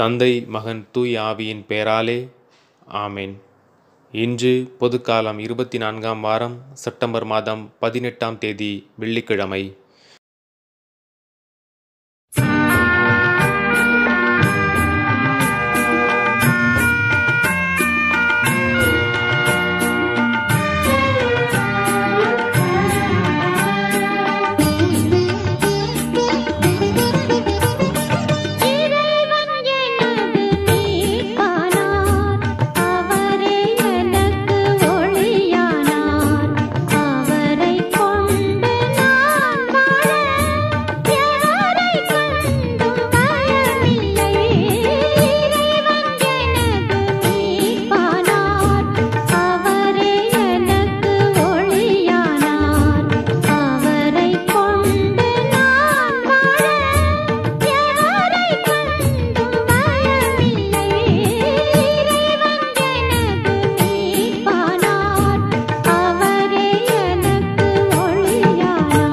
தந்தை மகன் தூய் ஆவியின் பெயராலே ஆமென் இன்று பொதுக்காலம் இருபத்தி நான்காம் வாரம் செப்டம்பர் மாதம் பதினெட்டாம் தேதி வெள்ளிக்கிழமை இறைவன் எனது மீட்பானார் அவரே எனக்கு ஒளியானார் அவரைக் கொண்டு நான் வாழ எவரைக் கண்டும் பயமில்லை இறைவன் எனது மீட்பானார் அவரே எனக்கு ஒளியானார் அவரைக் கொண்டு நான் வாழ எவரைக் கண்டும் பயமில்லை இறைவன் எனது மீட்பானார் அவரே எனக்கு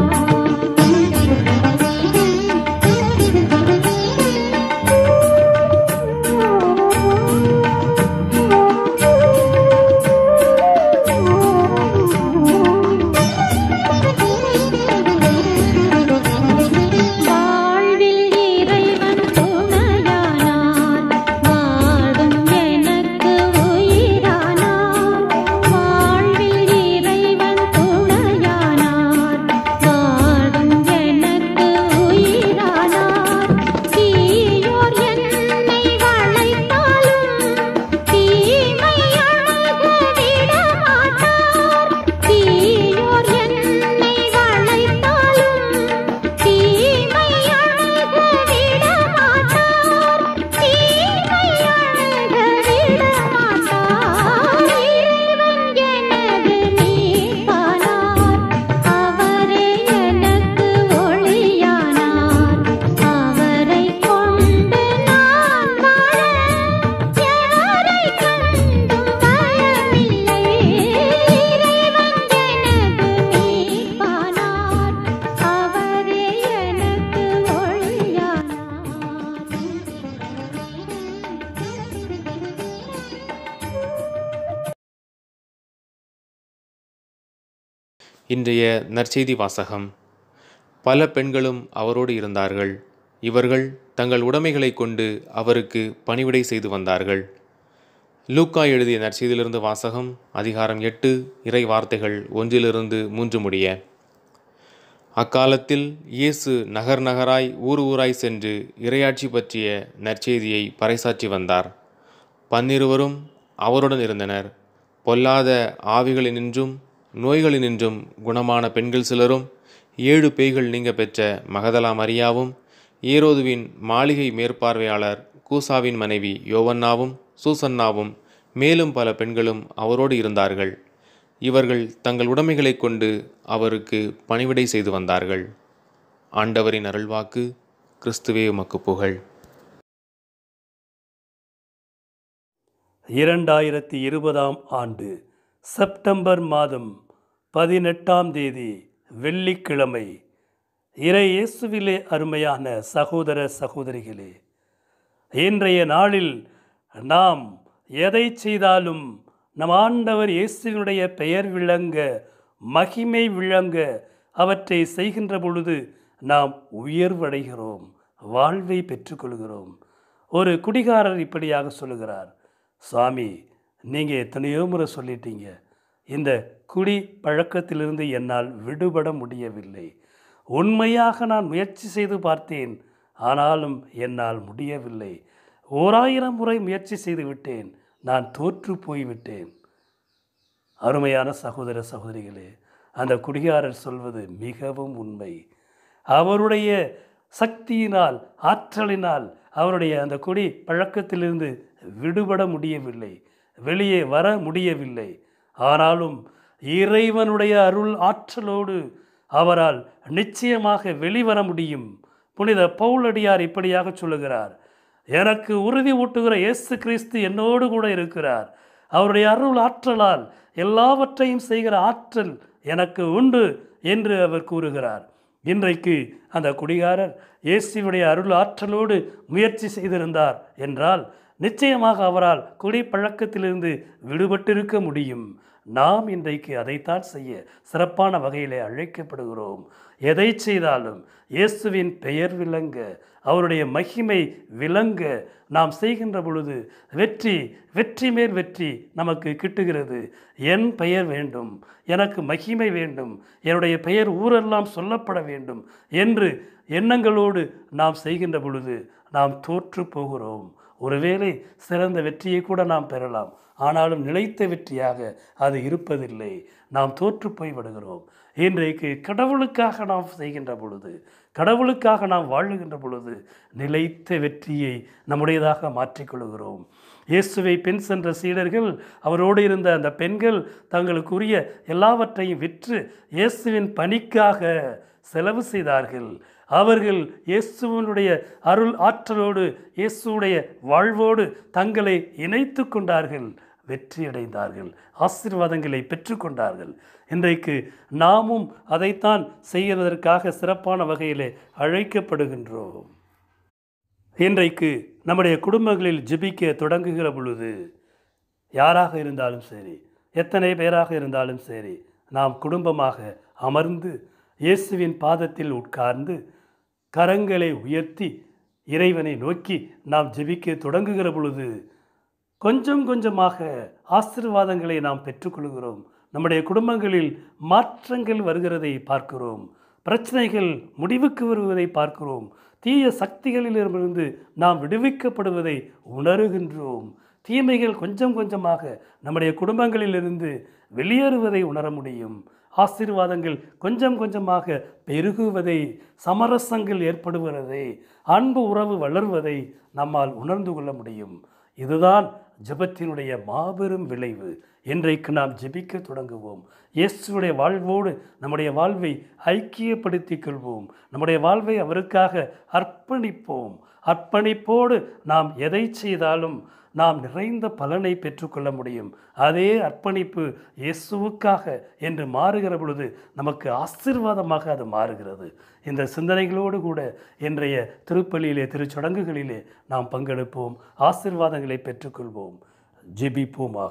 வாழ்வில் இறைவன் துணையானார் வாடும் எனக்கு உயிரானார் வாழ்வில் இறைவன் துணையானார் வாடும் எனக்கு உயிரானார் தீயோர் என்னை வளைத்தாலும் தீமை அணுக விடமாட்டார் தீயோர் என்னை வளைத்தாலும் தீமை அணுக விடமாட்டார் தீமை அணுக விடமாட்டார் இறைவன் எனது மீட்பானார் அவரே எனக்கு ஒளியானார் அவரைக் கொண்டு நான் வாழ எவரைக் கண்டும் பயமில்லை இறைவன் எனது மீட்பானார் அவரே எனக்கு ஒளியானார் இன்றைய நற்செய்தி வாசகம் பல பெண்களும் அவரோடு இருந்தார்கள் இவர்கள் தங்கள் உடைமைகளை கொண்டு அவருக்கு பணிவிடை செய்து வந்தார்கள் லூக்கா எழுதிய நற்செய்தியிலிருந்து வாசகம் அதிகாரம் எட்டு இறை வார்த்தைகள் ஒன்றிலிருந்து மூன்று முடிய அக்காலத்தில் இயேசு நகர் நகராய் ஊர் ஊராய் சென்று இறையாட்சி பற்றிய நற்செய்தியை பறைசாற்றி வந்தார் பன்னிருவரும் அவருடன் இருந்தனர் பொல்லாத ஆவிகளினின்றும் நோய்களினின்றும் குணமான பெண்கள் சிலரும் ஏழு பேய்கள் நீங்க பெற்ற மகதலா மரியாவும் ஏரோதுவின் மாளிகை மேற்பார்வையாளர் கூசாவின் மனைவி யோவன்னாவும் சூசன்னாவும் மேலும் பல பெண்களும் அவரோடு இருந்தார்கள் இவர்கள் தங்கள் உடைமைகளைக் கொண்டு அவருக்கு பணிவிடை செய்து வந்தார்கள் ஆண்டவரின் அருள்வாக்கு கிறிஸ்துவே உமக்கு புகழ் இரண்டாயிரத்தி இருபதாம் ஆண்டு செப்டம்பர் மாதம் பதினெட்டாம் தேதி வெள்ளிக்கிழமை இறை இயேசுவிலே அருமையான சகோதர சகோதரிகளே இன்றைய நாளில் நாம் எதை செய்தாலும் நம் ஆண்டவர் இயேசுவினுடைய பெயர் விளங்க மகிமை விளங்க அவற்றை செய்கின்ற பொழுது நாம் உயர்வடைகிறோம் வாழ்வை பெற்றுக்கொள்கிறோம் ஒரு குடிகாரர் இப்படியாக சொல்லுகிறார் சுவாமி நீங்கள் எத்தனையோ முறை சொல்லிட்டீங்க இந்த குடி பழக்கத்திலிருந்து என்னால் விடுபட முடியவில்லை உண்மையாக நான் முயற்சி செய்து பார்த்தேன் ஆனாலும் என்னால் முடியவில்லை ஓராயிரம் முறை முயற்சி செய்து விட்டேன் நான் தோற்று போய்விட்டேன் அருமையான சகோதர சகோதரிகளே அந்த குடிகாரர் சொல்வது மிகவும் உண்மை அவருடைய சக்தியினால் ஆற்றலினால் அவருடைய அந்த குடி பழக்கத்திலிருந்து விடுபட முடியவில்லை வெளியே வர முடியவில்லை ஆனாலும் இறைவனுடைய அருள் ஆற்றலோடு அவரால் நிச்சயமாக வெளிவர முடியும் புனித பவுலடியார் இப்படியாக சொல்லுகிறார் எனக்கு உறுதி ஊட்டுகிற இயேசு கிறிஸ்து என்னோடு கூட இருக்கிறார் அவருடைய அருள் ஆற்றலால் எல்லாவற்றையும் செய்கிற ஆற்றல் எனக்கு உண்டு என்று அவர் கூறுகிறார் இன்றைக்கு அந்த குடிகாரர் இயேசுவுடைய அருள் ஆற்றலோடு முயற்சி செய்திருந்தார் என்றால் நிச்சயமாக அவரால் குடி பழக்கத்திலிருந்து விடுபட்டிருக்க முடியும் நாம் இன்றைக்கு அதைத்தான் செய்ய சிறப்பான வகையிலே அழைக்கப்படுகிறோம் எதை செய்தாலும் இயேசுவின் பெயர் விளங்க அவருடைய மகிமை விளங்க நாம் செய்கின்ற பொழுது வெற்றி வெற்றி மேல் வெற்றி நமக்கு கிட்டுகிறது என் பெயர் வேண்டும் எனக்கு மகிமை வேண்டும் என்னுடைய பெயர் ஊரெல்லாம் சொல்லப்பட வேண்டும் என்று எண்ணங்களோடு நாம் செய்கின்ற பொழுது நாம் தோற்று போகிறோம் ஒருவேளை சிறந்த வெற்றியை கூட நாம் பெறலாம் ஆனாலும் நிலைத்த வெற்றியாக அது இருப்பதில்லை நாம் தோற்று போய் விடுகிறோம் இன்றைக்கு கடவுளுக்காக நாம் செய்கின்ற பொழுது கடவுளுக்காக நாம் வாழுகின்ற பொழுது நிலைத்த வெற்றியை நம்முடையதாக மாற்றிக்கொள்கிறோம் இயேசுவை பெண் சென்ற சீடர்கள் அவரோடு இருந்த அந்த பெண்கள் தங்களுக்குரிய எல்லாவற்றையும் விற்று இயேசுவின் பணிக்காக செலவு செய்தார்கள் அவர்கள் இயேசுவனுடைய அருள் ஆற்றலோடு இயேசுடைய வாழ்வோடு தங்களை இணைத்து கொண்டார்கள் வெற்றியடைந்தார்கள் ஆசீர்வாதங்களை பெற்றுக்கொண்டார்கள் இன்றைக்கு நாமும் அதைத்தான் செய்வதற்காக சிறப்பான வகையிலே அழைக்கப்படுகின்றோம் இன்றைக்கு நம்முடைய குடும்பங்களில் ஜெபிக்க தொடங்குகிற பொழுது யாராக இருந்தாலும் சரி எத்தனை பேராக இருந்தாலும் சரி நாம் குடும்பமாக அமர்ந்து இயேசுவின் பாதத்தில் உட்கார்ந்து கரங்களை உயர்த்தி இறைவனை நோக்கி நாம் ஜெபிக்க தொடங்குகிற பொழுது கொஞ்சம் கொஞ்சமாக ஆசீர்வாதங்களை நாம் பெற்றுக்கொள்கிறோம் நம்முடைய குடும்பங்களில் மாற்றங்கள் வருகிறதை பார்க்கிறோம் பிரச்சனைகள் முடிவுக்கு வருவதை பார்க்கிறோம் தீய சக்திகளிலிருந்து நாம் விடுவிக்கப்படுவதை உணருகின்றோம் தீமைகள் கொஞ்சம் கொஞ்சமாக நம்முடைய குடும்பங்களிலிருந்து வெளியேறுவதை உணர முடியும் ஆசீர்வாதங்கள் கொஞ்சம் கொஞ்சமாக பெருகுவதை சமரசங்கள் ஏற்படுவதை அன்பு உறவு வளர்வதை நம்மால் உணர்ந்து கொள்ள முடியும் இதுதான் ஜெபத்தினுடைய மாபெரும் விளைவு இன்றைக்கு நாம் ஜெபிக்க தொடங்குவோம் இயேசுடைய வாழ்வோடு நம்முடைய வாழ்வை ஐக்கியப்படுத்திக் கொள்வோம் நம்முடைய வாழ்வை அவருக்காக அர்ப்பணிப்போம் அர்ப்பணிப்போடு நாம் எதை செய்தாலும் நாம் நிறைந்த பலனை பெற்றுக்கொள்ள முடியும் அதே அர்ப்பணிப்பு இயேசுவுக்காக என்று மாறுகிற பொழுது நமக்கு ஆசீர்வாதமாக அது மாறுகிறது இந்த சிந்தனைகளோடு கூட இன்றைய திருப்பலியிலே திருச்சடங்குகளிலே நாம் பங்கெடுப்போம் ஆசீர்வாதங்களை பெற்றுக்கொள்வோம் ஜெபிப்போமாக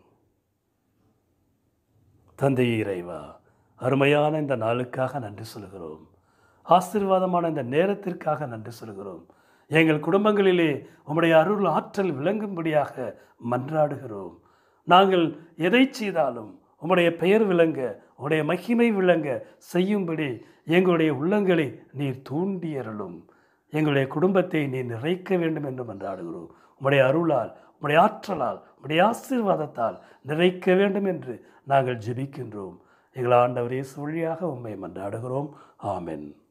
தந்தை இறைவா அருமையான இந்த நாளுக்காக நன்றி சொல்கிறோம் ஆசீர்வாதமான இந்த நேரத்திற்காக நன்றி சொல்கிறோம் எங்கள் குடும்பங்களிலே உம்முடைய அருள் ஆற்றல் விளங்கும்படியாக மன்றாடுகிறோம் நாங்கள் எதை செய்தாலும் உம்முடைய பெயர் விளங்க உம்முடைய மகிமை விளங்க செய்யும்படி எங்களுடைய உள்ளங்களை நீர் தூண்டியருளும் எங்களுடைய குடும்பத்தை நீர் நிறைக்க வேண்டும் என்று மன்றாடுகிறோம் உம்முடைய அருளால் உம்முடைய ஆற்றலால் உம்முடைய ஆசீர்வாதத்தால் நிறைக்க வேண்டும் என்று நாங்கள் ஜெபிக்கின்றோம் எங்கள் ஆண்டவரே வழியாக உம்மை மன்றாடுகிறோம் ஆமென்